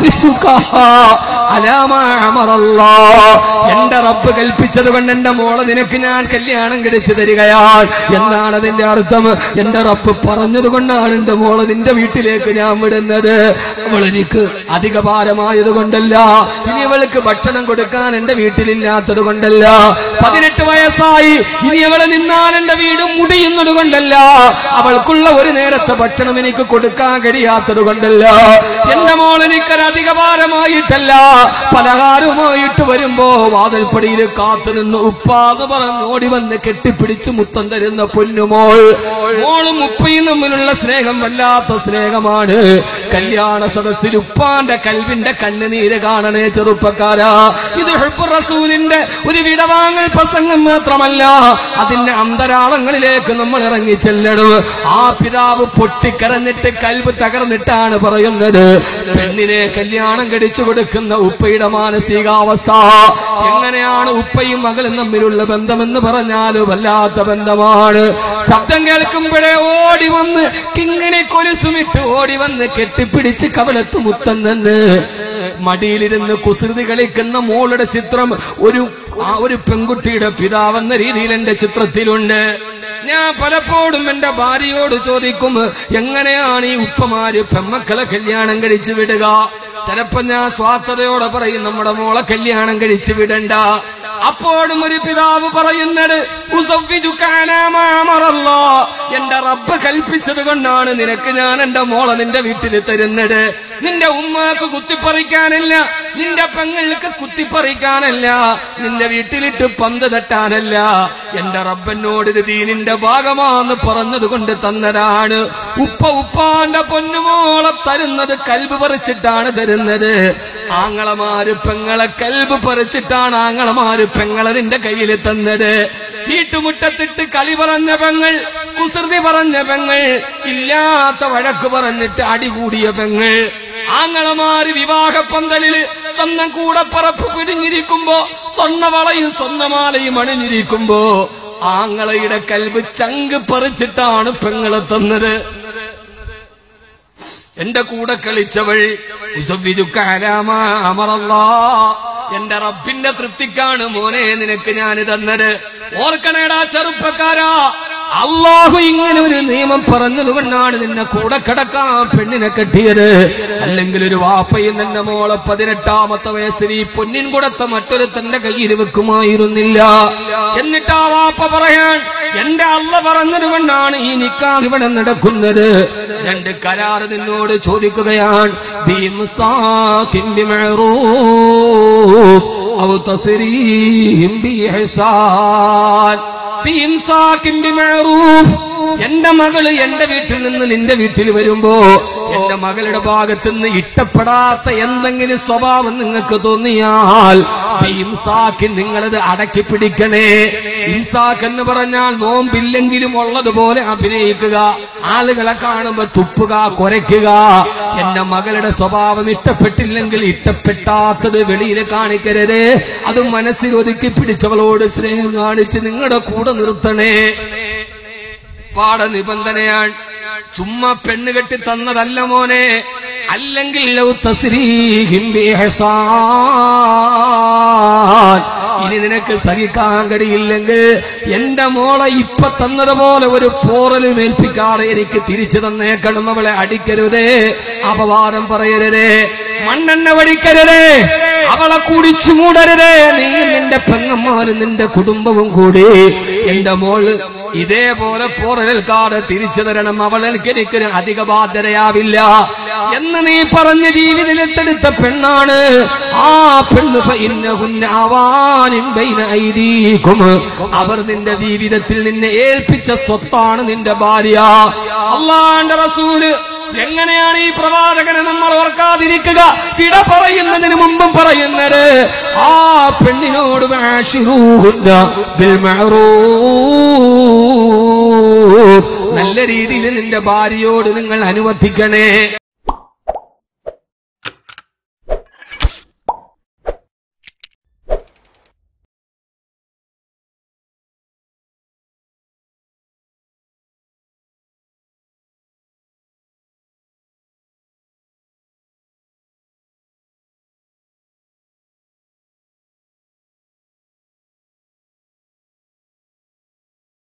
ഉസാഫിറുകഹാ അലാ മാ അമറല്ലാ. എന്റെ റബ്ബ് കൽപ്പിച്ചത് കൊണ്ട് എന്റെ മോളെ നിനക്ക് ഞാൻ കല്യാണം കഴിച്ചു തരികയാണ് എന്നാണ് അതിന്റെ അർത്ഥം എന്റെ റബ്ബ് പറഞ്ഞത് കൊണ്ടാണ് എന്റെ മോളെ നിന്റെ വീട്ടിലേക്ക് ഞാൻ വിടുന്നത് അവൾ എനിക്ക് അധിക ഭാരമായത് കൊണ്ടല്ല ഇനി അവൾക്ക് ഭക്ഷണം കൊടുക്കാൻ എന്റെ വീട്ടിലില്ലാത്തത് കൊണ്ടല്ല പതിനെട്ട് വയസ്സായി ഇനി അവള് നിന്നാൽ എന്റെ വീട് മുടിയുന്നത് കൊണ്ടല്ല അവൾക്കുള്ള ഒരു നേരത്തെ ഭക്ഷണം എനിക്ക് കൊടുക്കാൻ കഴിയാത്തത് കൊണ്ടല്ല എന്റെ മോൾ എനിക്കൊരു അധിക ഭാരമായിട്ടല്ല പലഹാരമായിട്ട് വരുമ്പോ വാതിൽപ്പടിയിൽ കാത്തു നിന്ന് ഉപ്പാന്ന് പറഞ്ഞ് ഓടി വന്ന് കെട്ടിപ്പിടിച്ച് മുത്തം തരുന്ന പൊന്നുമോൾ മോളും ഉപ്പയും തമ്മിലുള്ള സ്നേഹം വല്ലാത്ത സ്നേഹമാണ് കല്യാണ സദസ്സിൽ ഉപ്പാന്റെ കൽവിന്റെ കണ്ണുനീര് കാണണേ ചെറുപ്പക്കാരാ ഇത് ഹുബ്ബുർ റസൂലിന്റെ ഒരു വിടവാങ്ങൽ പ്രസംഗം മാത്രമല്ല അതിന്റെ അന്തരാളങ്ങളിലേക്ക് നമ്മൾ ഇറങ്ങി ചെല്ലണം ആ പിതാവ് പൊട്ടിക്കരഞ്ഞിട്ട് കൽവ് തകർന്നിട്ടാണ് പറയുന്നത് പെണ്ണിനെ കല്യാണം കഴിച്ചു കൊടുക്കുന്ന ഉപ്പയുടെ മാനസികാവസ്ഥ എങ്ങനെയാണ് ഉപ്പയും മകളും തമ്മിലുള്ള ബന്ധമെന്ന് പറഞ്ഞാൽ വല്ലാത്ത ബന്ധമാണ് ശബ്ദം കേൾക്കുമ്പോഴേ ഓടി വന്ന് കിങ്ങിണി കൊലുസുമിട്ട് ഓടി വന്ന് കെട്ടിപ്പിടിച്ച് കവലത്ത് മുത്തം നിന്ന് മടിയിലിരുന്ന് കുസൃതി കളിക്കുന്ന മോളുടെ ചിത്രം ഒരു ആ ഒരു പെൺകുട്ടിയുടെ പിതാവെന്ന രീതിയിൽ എന്റെ ചിത്രത്തിലുണ്ട് ഞാൻ പലപ്പോഴും എന്റെ ഭാര്യയോട് ചോദിക്കും എങ്ങനെയാണ് ഈ ഉപ്പമാര് പെമ്മക്കളെ കല്യാണം കഴിച്ചു വിടുക ചിലപ്പോ ഞാൻ സ്വാർത്ഥതയോടെ പറയും നമ്മുടെ മോളെ കല്യാണം കഴിച്ചു വിടണ്ട അപ്പോഴും ഒരു പിതാവ് പറയുന്നത് "ഉസവ്വിജുക അലാ മാ അമറല്ലാ." എന്റെ റബ്ബ് കൽപ്പിച്ചത് കൊണ്ടാണ് നിനക്ക് ഞാൻ എന്റെ മോളെ നിന്റെ വീട്ടിൽ തരുന്നത് നിന്റെ ഉമ്മാക്ക് കുത്തിപ്പറിക്കാനല്ല നിന്റെ പെങ്ങൾക്ക് കുത്തിപ്പറിക്കാനല്ല നിന്റെ വീട്ടിലിട്ട് പന്ത് തട്ടാനല്ല എന്റെ റബ്ബനോട് ഇത് ദീനിന്റെ ഭാഗമാന്ന് പറഞ്ഞത് കൊണ്ട് തന്നതാണ് ഉപ്പ ഉപ്പാന്റെ പൊന്നുമോളെ തരുന്നത് കൽബ് പറിച്ചിട്ടാണ് തരുന്നത് ആങ്ങളമാര് പെങ്ങളെ കൽബ് പറിച്ചിട്ടാണ് ആങ്ങളമാര് പെങ്ങളെ നിന്റെ കയ്യിൽ തന്നത് വീട്ടുമുറ്റത്തിട്ട് കളി പറഞ്ഞ പെങ്ങൾ കുസൃതി പറഞ്ഞ പെങ്ങൾ ഇല്ലാത്ത വഴക്ക് പറഞ്ഞിട്ട് അടികൂടിയ പെങ്ങൾ ആങ്ങളമാര് വിവാഹ പന്തലില് സ്വന്തം കൂടപ്പറപ്പ് പിടിഞ്ഞിരിക്കുമ്പോ സ്വർണ്ണവളയും സ്വർണ്ണമാലയും അണിഞ്ഞിരിക്കുമ്പോ ആങ്ങളയുടെ കൽബ് ചങ്ക് പറിച്ചിട്ടാണ് പെങ്ങളെ തന്നത് എന്റെ കൂടെ കളിച്ചവൾ ഉസവ്വിജുക അലാ മാ അമറല്ലാ. എന്റെ റബ്ബിന്റെ തൃപ്തിക്കാണ് മോനെ നിനക്ക് ഞാൻ തന്നത് ഓർക്കണേടാ ചെറുപ്പക്കാരാ അള്ളാഹു ഇങ്ങനെ ഒരു നിയമം പറഞ്ഞതുകൊണ്ടാണ് നിന്നെ കൂടെ കിടക്കാൻ പെണ്ണിനെ കെട്ടിയത് അല്ലെങ്കിൽ ഒരു വാപ്പയും നിന്റെ മോളെ പതിനെട്ടാമത്തെ വയസ്സിൽ ഈ പൊന്നിൻ കൊടുത്ത മറ്റൊരു തന്റെ കയ്യിൽ വെക്കുമായിരുന്നില്ല എന്നിട്ട് ആ വാപ്പ പറയാൻ എന്റെ അള്ള പറഞ്ഞത് കൊണ്ടാണ് ഈ നിക്കാഹ് ഇവിടെ നടക്കുന്നത് രണ്ട് കരാറ് നിന്നോട് ചോദിക്കുകയാണ് ബിംസാകിൻ ബിമഅറൂഫ് ഔ തസ്രീഹിം ബിഇഹ്സാൻ ബിംസാകിൻ ബിമഅറൂഫ് എന്റെ മകള് എന്റെ വീട്ടിൽ നിന്ന് നിന്റെ വീട്ടിൽ വരുമ്പോ എന്റെ മകളുടെ ഭാഗത്ത് നിന്ന് ഇഷ്ടപ്പെടാത്ത എന്തെങ്കിലും സ്വഭാവം നിങ്ങൾക്ക് തോന്നിയാൽ ഇംസാക്ക് നിങ്ങളത് അടക്കി പിടിക്കണേ ഇംസാക്ക് എന്ന് പറഞ്ഞാൽ നോമ്പില്ലെങ്കിലും ഉള്ളതുപോലെ അഭിനയിക്കുക ആളുകളെ കാണുമ്പോ തുപ്പുക കുരയ്ക്കുക എന്റെ മകളുടെ സ്വഭാവം ഇഷ്ടപ്പെട്ടില്ലെങ്കിൽ ഇഷ്ടപ്പെട്ടാത്തത് വെളിയിൽ കാണിക്കരുത് അത് മനസ്സിൽ ഒതുക്കി പിടിച്ചവളോട് സ്നേഹം കാണിച്ച് നിങ്ങളുടെ കൂടെ നിർത്തണേ പാട നിബന്ധനയാണ് ചുമ്മാ പെണ്ണ് കെട്ടി തന്നതല്ല മോനെ അല്ലെങ്കിൽ ലൗ തസ്രീഹിം ബിഇഹ്സാൻ. ഇനി നിനക്ക് സഹിക്കാൻ കഴിയില്ലെങ്കിൽ എന്റെ മോളെ ഇപ്പൊ തന്നതുപോലെ ഒരു പോറലും ഏൽപ്പിക്കാതെ എനിക്ക് തിരിച്ചു തന്നേക്കണം അവളെ അടിക്കരുതേ അപവാദം പറയരുതേ മണ്ണെണ്ണ വടിക്കരുതേ അവളെ കുടിച്ചു മൂടരുതേ നീ നിന്റെ പെങ്ങന്മാരും നിന്റെ കുടുംബവും കൂടി എന്റെ മോള് ഇതേപോലെ പോറലേൽക്കാതെ തിരിച്ചു തരണം അവൾ എനിക്ക് എനിക്കൊരു അധിക ബാധ്യതയാവില്ല എന്ന് നീ പറഞ്ഞ ജീവിതത്തിലെടുത്ത പെണ്ണാണ് ആ പെണ്ണ് ഫഇന്നഹുന്ന അവാനിൻ ബൈന ഐദീകും. അവർ നിന്റെ ജീവിതത്തിൽ നിന്നെ ഏൽപ്പിച്ച സ്വത്താണ് നിന്റെ ഭാര്യ അള്ളാന്റെ റസൂല് എങ്ങനെയാണ് ഈ പ്രവാചകനെ നമ്മൾ ഓർക്കാതിരിക്കുക വിട പറയുന്നതിന് മുമ്പും പറയുന്നത് ആ പെണ്ണിനോട് മാഷിറൂഹുന്ന ബിൽ മഅറൂഫ്. നല്ല രീതിയിൽ നിന്റെ ഭാര്യയോട് നിങ്ങൾ അനുവർത്തിക്കണേ